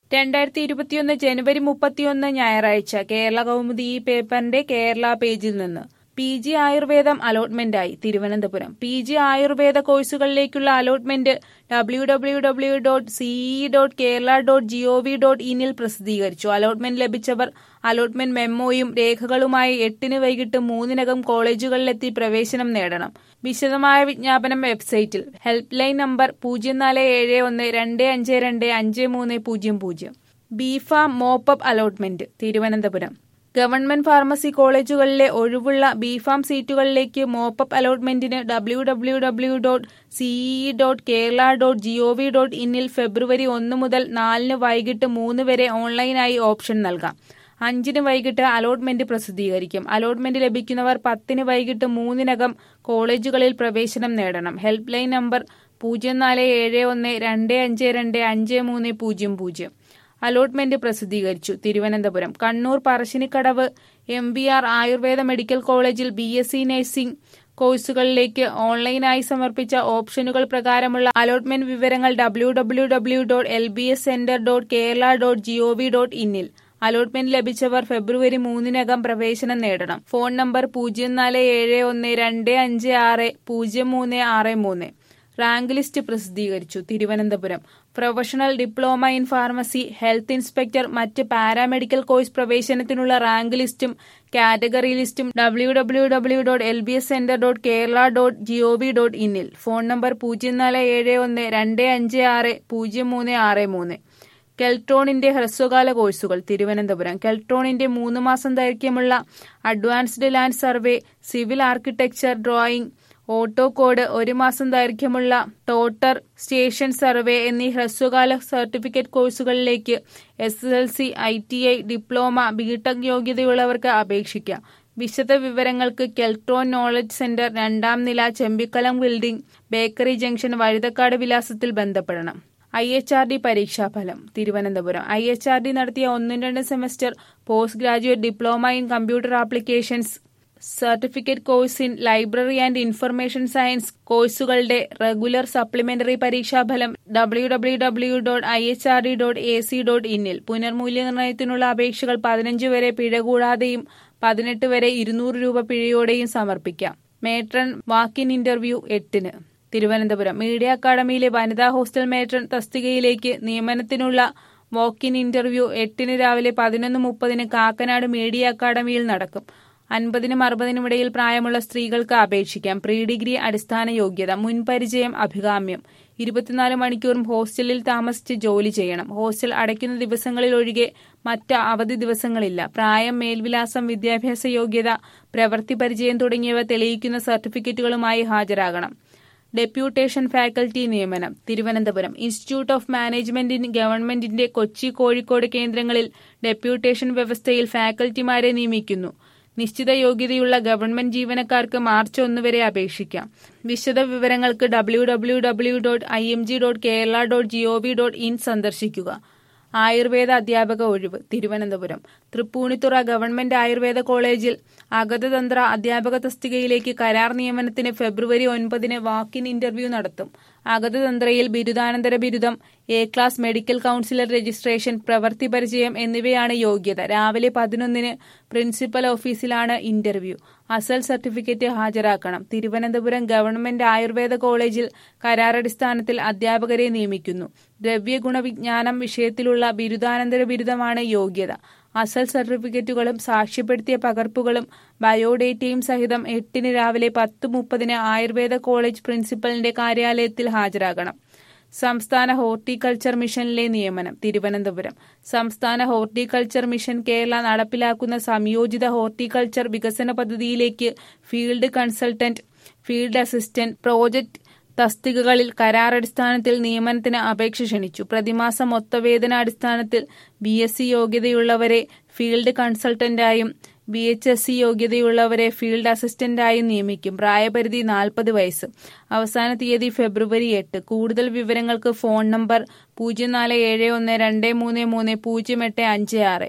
രണ്ടായിരത്തി ഇരുപത്തിയൊന്ന് ജനുവരി മുപ്പത്തിയൊന്ന് ഞായറാഴ്ച കേരള കൗമുദി ഈ പേപ്പറിന്റെ കേരള പേജിൽ നിന്ന് പി ജി ആയുർവേദം അലോട്ട്മെന്റായി തിരുവനന്തപുരം പി ജി ആയുർവേദ കോഴ്സുകളിലേക്കുള്ള allotment W W W dot CE dot Kerala dot gov dot ഇനിൽ പ്രസിദ്ധീകരിച്ചു അലോട്ട്മെന്റ് ലഭിച്ചവർ അലോട്ട്മെന്റ് മെമ്മോയും രേഖകളുമായി എട്ടിന് വൈകിട്ട് മൂന്നിനകം കോളേജുകളിലെത്തി പ്രവേശനം നേടണം വിശദമായ വിജ്ഞാപനം വെബ്സൈറ്റിൽ ഹെൽപ്പ് ലൈൻ നമ്പർ പൂജ്യം നാല് ഏഴ് ഒന്ന് രണ്ട് അഞ്ച് രണ്ട് അഞ്ച് മൂന്ന് പൂജ്യം പൂജ്യം B Pharm mop up allotment Thiruvananthapuram government pharmacy കോളേജുകളിലെ ഒഴിവുള്ള ബിഫാം സീറ്റുകളിലേക്ക് മോപ്പപ്പ് അലോട്ട്മെന്റിന് W W W dot CE dot Kerala dot gov dot ഇന്നിൽ ഫെബ്രുവരി ഒന്ന് മുതൽ നാലിന് വൈകിട്ട് മൂന്ന് വരെ ഓൺലൈനായി ഓപ്ഷൻ നൽകാം അഞ്ചിന് വൈകിട്ട് അലോട്ട്മെന്റ് പ്രസിദ്ധീകരിക്കും അലോട്ട്മെന്റ് ലഭിക്കുന്നവർ പത്തിന് വൈകിട്ട് മൂന്നിനകം കോളേജുകളിൽ പ്രവേശനം നേടണം ഹെൽപ്പ് ലൈൻ നമ്പർ പൂജ്യം നാല് ഏഴ് ഒന്ന് രണ്ട് അഞ്ച് രണ്ട് അഞ്ച് മൂന്ന് പൂജ്യം പൂജ്യം അലോട്ട്മെന്റ് പ്രസിദ്ധീകരിച്ചു Thiruvananthapuram Kannur Parassinikadavu M B R Ayurveda medical കോളേജിൽ ബി എസ് സി നഴ്സിംഗ് കോഴ്സുകളിലേക്ക് ഓൺലൈനായി സമർപ്പിച്ച ഓപ്ഷനുകൾ പ്രകാരമുള്ള അലോട്ട്മെന്റ് വിവരങ്ങൾ W W W dot L B S centre dot Kerala dot gov dot ഇന്നിൽ അലോട്ട്മെന്റ് ലഭിച്ചവർ ഫെബ്രുവരി മൂന്നിനകം പ്രവേശനം നേടണം ഫോൺ നമ്പർ പൂജ്യം നാല് ഏഴ് ഒന്ന് രണ്ട് അഞ്ച് ആറ് പൂജ്യം മൂന്ന് ആറ് മൂന്ന് റാങ്ക് ലിസ്റ്റ് പ്രസിദ്ധീകരിച്ചു Thiruvananthapuram professional diploma in pharmacy health inspector മറ്റ് പാരാമെഡിക്കൽ കോഴ്സ് പ്രവേശനത്തിനുള്ള റാങ്ക് ലിസ്റ്റും കാറ്റഗറി ലിസ്റ്റും W W W dot L B S centre dot Kerala dot gov dot ഇന്നിൽ ഫോൺ നമ്പർ പൂജ്യം നാല് ഏഴ് ഒന്ന് രണ്ട് അഞ്ച് ആറ് പൂജ്യം മൂന്ന് ആറ് മൂന്ന് കെൽട്രോണിന്റെ ഹ്രസ്വകാല കോഴ്സുകൾ തിരുവനന്തപുരം കെൽട്രോണിന്റെ മൂന്ന് മാസം ദൈർഘ്യമുള്ള advanced land survey civil architecture drawing AutoCAD ഒരു മാസം ദൈർഘ്യമുള്ള ടോട്ടർ സ്റ്റേഷൻ സർവേ എന്നീ ഹ്രസ്വകാല സർട്ടിഫിക്കറ്റ് കോഴ്സുകളിലേക്ക് S L C I T I diploma B Tech യോഗ്യതയുള്ളവർക്ക് അപേക്ഷിക്കാം വിശദ വിവരങ്ങൾക്ക് കെൽട്രോൺ നോളജ് സെന്റർ രണ്ടാം നില Chembikkalam building bakery junction Vazhuthacaud വിലാസത്തിൽ ബന്ധപ്പെടണം ഐ എച്ച് ആർ ഡി പരീക്ഷാഫലം തിരുവനന്തപുരം ഐ എച്ച് ആർ ഡി നടത്തിയ ഒന്നും രണ്ട് semester post graduate diploma in computer applications certificate course in library and information science കോഴ്സുകളുടെ റെഗുലർ സപ്ലിമെന്ററി പരീക്ഷാഫലം W W W dot I H R D dot A C dot ഇന്നിൽ പുനർമൂല്യനിർണ്ണയത്തിനുള്ള അപേക്ഷകൾ പതിനഞ്ച് വരെ പിഴ കൂടാതെയും പതിനെട്ട് വരെ ഇരുന്നൂറ് രൂപ പിഴയോടെയും സമർപ്പിക്കാം മേട്രൺ വാക്കിൻ ഇന്റർവ്യൂ എട്ടിന് തിരുവനന്തപുരം മീഡിയ അക്കാദമിയിലെ വനിതാ ഹോസ്റ്റൽ മേട്രൺ തസ്തികയിലേക്ക് നിയമനത്തിനുള്ള വാക്കിൻ ഇന്റർവ്യൂ എട്ടിന് രാവിലെ പതിനൊന്ന് മുപ്പതിന് കാക്കനാട് മീഡിയ അക്കാദമിയിൽ നടക്കും അൻപതിനും അറുപതിനും ഇടയിൽ പ്രായമുള്ള സ്ത്രീകൾക്ക് അപേക്ഷിക്കാം പ്രീ ഡിഗ്രി അടിസ്ഥാന യോഗ്യത മുൻപരിചയം അഭികാമ്യം ഇരുപത്തിനാല് മണിക്കൂറും ഹോസ്റ്റലിൽ താമസിച്ച് ജോലി ചെയ്യണം ഹോസ്റ്റൽ അടയ്ക്കുന്ന ദിവസങ്ങളിൽ ഒഴികെ മറ്റ് അവധി ദിവസങ്ങളില്ല പ്രായം മേൽവിലാസം വിദ്യാഭ്യാസ യോഗ്യത പ്രവൃത്തി പരിചയം തുടങ്ങിയവ തെളിയിക്കുന്ന സർട്ടിഫിക്കറ്റുകളുമായി ഹാജരാകണം ഡെപ്യൂട്ടേഷൻ ഫാക്കൽറ്റി നിയമനം Thiruvananthapuram institute of management in ഗവൺമെന്റിന്റെ കൊച്ചി കോഴിക്കോട് കേന്ദ്രങ്ങളിൽ ഡെപ്യൂട്ടേഷൻ വ്യവസ്ഥയിൽ ഫാക്കൽറ്റിമാരെ നിയമിക്കുന്നു നിശ്ചിത യോഗ്യതയുള്ള ഗവൺമെന്റ് ജീവനക്കാർക്ക് മാർച്ച് ഒന്ന് വരെ അപേക്ഷിക്കാം വിശദ വിവരങ്ങൾക്ക് W W W dot I M G dot Kerala dot gov dot in സന്ദർശിക്കുക ആയുർവേദ അധ്യാപക ഒഴിവ് തിരുവനന്തപുരം തൃപ്പൂണിത്തുറ ഗവൺമെന്റ് ആയുർവേദ കോളേജിൽ അഗതതന്ത്ര അധ്യാപക തസ്തികയിലേക്ക് കരാർ നിയമനത്തിന് ഫെബ്രുവരി ഒൻപതിന് വാക്കിൻ ഇന്റർവ്യൂ നടത്തും അഗതതന്ത്രയിൽ ബിരുദാനന്തര ബിരുദം A class medical councillor registration പ്രവൃത്തി പരിചയം എന്നിവയാണ് യോഗ്യത രാവിലെ പതിനൊന്നിന് പ്രിൻസിപ്പൽ ഓഫീസിലാണ് ഇന്റർവ്യൂ അസൽ സർട്ടിഫിക്കറ്റ് ഹാജരാക്കണം തിരുവനന്തപുരം ഗവൺമെന്റ് ആയുർവേദ കോളേജിൽ കരാറടിസ്ഥാനത്തിൽ അധ്യാപകരെ നിയമിക്കുന്നു ദ്രവ്യഗുണവിജ്ഞാനം വിഷയത്തിലുള്ള ബിരുദാനന്തര ബിരുദമാണ് യോഗ്യത അസൽ സർട്ടിഫിക്കറ്റുകളും സാക്ഷ്യപ്പെടുത്തിയ പകർപ്പുകളും ബയോഡേറ്റയും സഹിതം എട്ടിന് രാവിലെ പത്ത് മുപ്പതിന് ആയുർവേദ കോളേജ് പ്രിൻസിപ്പലിന്റെ കാര്യാലയത്തിൽ ഹാജരാകണം സംസ്ഥാന ഹോർട്ടിക്കൾച്ചർ മിഷനിലെ നിയമനം തിരുവനന്തപുരം സംസ്ഥാന ഹോർട്ടിക്കൾച്ചർ മിഷൻ കേരള നടപ്പിലാക്കുന്ന സംയോജിത ഹോർട്ടിക്കൾച്ചർ വികസന പദ്ധതിയിലേക്ക് field consultant field assistant project തസ്തികകളിൽ കരാറടിസ്ഥാനത്തിൽ നിയമനത്തിന് അപേക്ഷ ക്ഷണിച്ചു പ്രതിമാസ മൊത്തവേതനാടിസ്ഥാനത്തിൽ ബി എസ് സി യോഗ്യതയുള്ളവരെ ഫീൽഡ് കൺസൾട്ടന്റായും ബി എച്ച് എസ് സി യോഗ്യതയുള്ളവരെ ഫീൽഡ് അസിസ്റ്റന്റായും നിയമിക്കും പ്രായപരിധി നാൽപ്പത് വയസ്സ് അവസാന തീയതി ഫെബ്രുവരി എട്ട് കൂടുതൽ വിവരങ്ങൾക്ക് ഫോൺ നമ്പർ പൂജ്യം നാല് ഏഴ് ഒന്ന് രണ്ട് മൂന്ന് മൂന്ന് പൂജ്യം എട്ട് അഞ്ച് ആറ്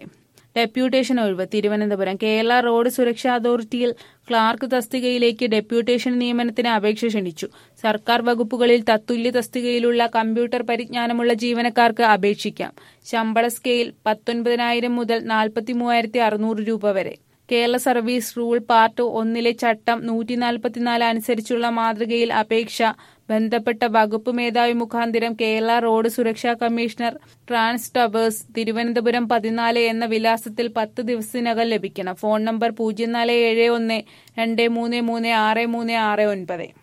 ഡെപ്യൂട്ടേഷൻ ഒഴിവ് തിരുവനന്തപുരം കേരള റോഡ് സുരക്ഷാ അതോറിറ്റിയിൽ ക്ലാർക്ക് തസ്തികയിലേക്ക് ഡെപ്യൂട്ടേഷൻ നിയമനത്തിന് അപേക്ഷ ക്ഷണിച്ചു സർക്കാർ വകുപ്പുകളിൽ തത്തുല്യ തസ്തികയിലുള്ള കമ്പ്യൂട്ടർ പരിജ്ഞാനമുള്ള ജീവനക്കാർക്ക് അപേക്ഷിക്കാം ശമ്പള സ്കെയിൽ പത്തൊൻപതിനായിരം മുതൽ നാൽപ്പത്തി മൂവായിരത്തി അറുന്നൂറ് രൂപ വരെ കേരള സർവീസ് റൂൾ പാർട്ട് ഒന്നിലെ ചട്ടം നൂറ്റി നാൽപ്പത്തിനാല് അനുസരിച്ചുള്ള മാതൃകയിൽ അപേക്ഷ ബന്ധപ്പെട്ട വകുപ്പ് മേധാവി മുഖാന്തിരം കേരള റോഡ് സുരക്ഷാ കമ്മീഷണർ ട്രാൻസ് ടവേഴ്സ് തിരുവനന്തപുരം പതിനാല് എന്ന വിലാസത്തിൽ പത്ത് ദിവസത്തിനകം ലഭിക്കണം ഫോൺ നമ്പർ പൂജ്യം നാല് ഏഴ് ഒന്ന് രണ്ട് മൂന്ന് മൂന്ന് ആറ് മൂന്ന് ആറ് ഒൻപത്